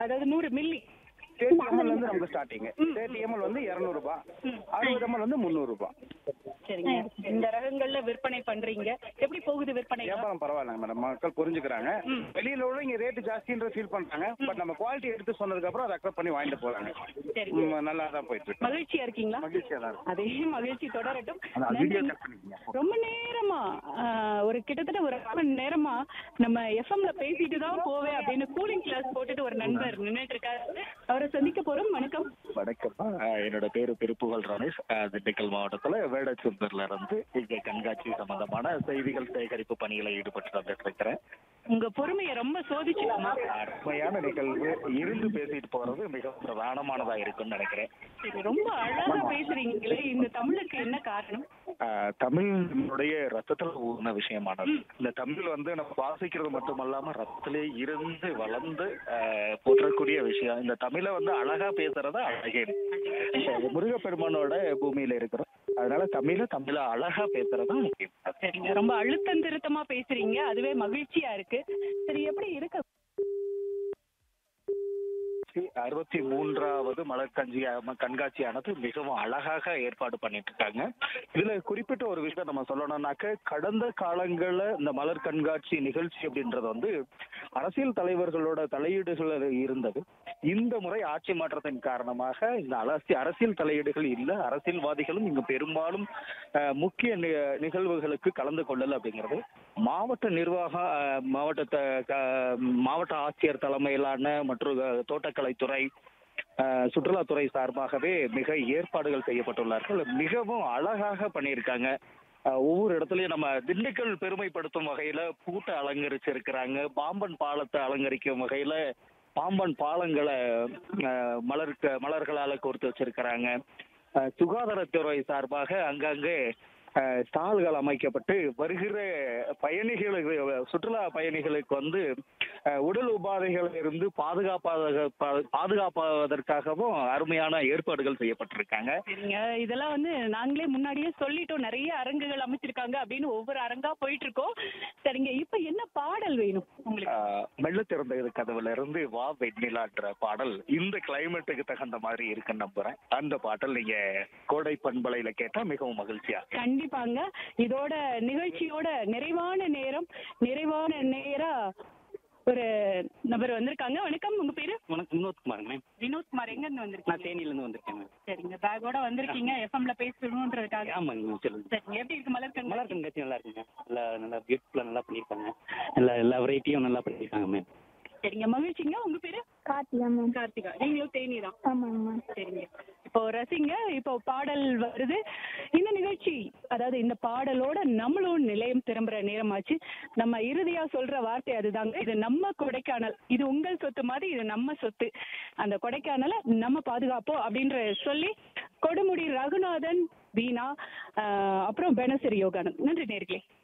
அதாவது நூறு milli thirty ML வந்து நமக்கு ஸ்டார்டிங் தேர்ட்டி எம்எல் வந்து இரநூறுபா அறுபது எம்எல் வந்து முந்நூறுபா சரிங்க இந்த ரகங்கள்ல விற்பனை பண்றீங்க எப்படி போகுது விற்பனை வியாபாரம் பரவாயில்லைங்க மேடம் மக்கள் புரிஞ்சுக்கிறாங்க வெளியில உள்ள இங்க ரேட்டு ஜாஸ்தின்ற ஃபீல் பண்றாங்க பட் நம்ம குவாலிட்டி எடுத்து சொன்னதுக்கு அப்புறம் அதை அக்செப்ட் பண்ணி வாங்கிட்டு போறாங்க சரிங்க ம், நல்லா தான் போயிட்டு இருக்கு மகிழ்ச்சியா இருக்கீங்களா மகிழ்ச்சியா தான் இருக்கு அதே மகிழ்ச்சி தொடரட்டும் அதான் நன்றி. வீடியோ கட் பண்ணிக்கங்க ரொம்ப நேரமா ஆஹ், ஒரு கிட்டத்தட்ட ஒரு அரை மணி நேரமா நம்ம எஃப்எம்ல பேசிட்டு தான் போவேன் அப்படின்னு கூலிங் கிளாஸ் போட்டுட்டு ஒரு நண்பர் நின்னுட்டு இருக்காரு அவரை சந்திக்க போறோம் வணக்கம் வணக்கம்ப்பா அஹ் என்னோட பேரு திருப்புகழ் ரமேஷ் அஹ் திண்டுக்கல் மாவட்டத்துல வேடச்சுந்தர்ல இருந்து இங்க கண்காட்சி சம்பந்தமான செய்திகள் சேகரிப்பு பணிகளை ஈடுபட்டு வந்துட்டு இருக்கிறேன் உங்க பொறுமையை ரொம்ப சோதிச்சுக்கோமா அருமையான நிகழ்வு இருந்து பேசிட்டு போறது மிக பிரதானமானதா இருக்கும்னு நினைக்கிறேன் சரி ரொம்ப அழகா பேசுறீங்களே இந்த தமிழுக்கு என்ன காரணம் அஹ் தமிழுடைய ரத்தத்துல ஊர்ன விஷயமானது இந்த தமிழ் வந்து நம்ம வாசிக்கிறது மட்டுமல்லாம ரத்தத்திலே இருந்து வளர்ந்து அஹ், போற்றக்கூடிய விஷயம் இந்த தமிழை வந்து அழகா பேசுறத அழகே முருகப்பெருமானோட பூமியில இருக்கிறோம் அதனால தமிழ தமிழ அழகா பேசுறதா முக்கியம் சரிங்க ரொம்ப அழுத்தம் திருத்தமா பேசுறீங்க அதுவே மகிழ்ச்சியா இருக்கு சரி எப்படி இருக்கு அறுபத்தி மூன்றாவது மலர் கஞ்சி கண்காட்சியானது மிகவும் அழகாக ஏற்பாடு பண்ணிட்டு இருக்காங்க இதுல குறிப்பிட்ட ஒரு விஷயம் நம்ம சொல்லணும்னாக்க கடந்த காலங்கள்ல இந்த மலர் கண்காட்சி நிகழ்ச்சி அப்படின்றது வந்து அரசியல் தலைவர்களோட தலையீடுகள் இருந்தது இந்த முறை ஆட்சி மாற்றத்தின் காரணமாக இந்த அரசி அரசியல் தலையீடுகள் இல்ல அரசியல்வாதிகளும் இங்கு பெரும்பாலும் அஹ், முக்கிய நி- நிகழ்வுகளுக்கு கலந்து கொள்ளல அப்படிங்கிறது மாவட்ட நிர்வாகம் அஹ், மாவட்டத்தை க- மாவட்ட ஆட்சியர் தலைமையிலான மற்றும் அஹ், தோட்டக்கலைத்துறை அஹ், சுற்றுலாத்துறை சார்பாகவே மிக ஏற்பாடுகள் செய்யப்பட்டுள்ளார்கள் மிகவும் அழகாக பண்ணியிருக்காங்க அஹ், ஒவ்வொரு இடத்துலயும் நம்ம திண்டுக்கல் பெருமைப்படுத்தும் வகையில பூட்டை அலங்கரிச்சிருக்கிறாங்க பாம்பன் பாலத்தை அலங்கரிக்கும் வகையில பாம்பன் பாலங்களை அஹ், மலர்க்க மலர்களால கோர்த்து வச்சிருக்கிறாங்க அஹ், சுகாதாரத்துறை சார்பாக அங்கங்கே அஹ், ஸ்டால்கள் அமைக்கப்பட்டு வருகிற பயணிகளுக்கு சுற்றுலா பயணிகளுக்கு வந்து அஹ், உடல் உபாதைகளில் இருந்து பாதுகாப்பாக பா- பாதுகாப்பதற்காகவும் அருமையான ஏற்பாடுகள் செய்யப்பட்டிருக்காங்க சரிங்க இதெல்லாம் வந்து நாங்களே முன்னாடியே சொல்லிட்டோம் நிறைய அரங்குகள் அமைச்சிருக்காங்க அப்படின்னு ஒவ்வொரு அரங்கா போயிட்டு இருக்கோம் சரிங்க இப்ப என்ன பாடல் வேணும் உங்களுக்கு ஆஹ் மெல்ல திறந்த இது கதவுல இருந்து வா வெண்ணிலான்ற பாடல் இந்த கிளைமேட்டுக்கு தகுந்த மாதிரி இருக்குன்னு நம்புறேன் அந்த பாடல் நீங்க கோடை பண்பலையில கேட்டா மிகவும் மகிழ்ச்சியா கண்டிப்பாங்க இதோட நிகழ்ச்சியோட நிறைவான நேரம் நிறைவான நேரா ஒரு நபர் வந்திருக்காங்க வணக்கம் உங்க பேரு வணக்கம் வினோத்குமார் மேம் வினோத்குமார் எங்க இருந்து நான் வந்திருக்கீங்க தேனியிலேருந்து வந்திருக்கேன் மேம் சரிங்க பேக்கோட வந்திருக்கீங்க எஃப்எம்ல பேசணுன்றதுக்காக ஆமாங்க மேம் சொல்லுங்க சரிங்க எப்படி இருக்கு மலர் கண்காட்சி? மலர் கண்காட்சி நல்லா இருக்குங்க நல்லா நல்லா பியூட்டிஃபுல்லாக நல்லா பண்ணியிருக்காங்க எல்லா எல்லா வெரைட்டியும் நல்லா பண்ணியிருக்காங்க மேம் சரிங்க மகிழ்ச்சிங்க உங்க பேரு கார்த்திகா மேம் கார்த்திகா நீங்களும் தேனி தான் ஆமாங்க மேம் சரிங்க இப்போ ரசிங்க இப்போ பாடல் வருது இந்த நிகழ்ச்சி அதாவது இந்த பாடலோட நம்மளும் நிலையம் திரும்புற நேரமாச்சு நம்ம இறுதியா சொல்ற வார்த்தை அதுதாங்க இது நம்ம கொடைக்கானல் இது உங்கள் சொத்து மாதிரி இது நம்ம சொத்து அந்த கொடைக்கானலை நம்ம பாதுகாப்போம் அப்படின்ற சொல்லி கொடுமுடி ரகுநாதன் வீணா ஆஹ் அப்புறம் பெனசரி யோகானந்த் நன்றி நேர்களே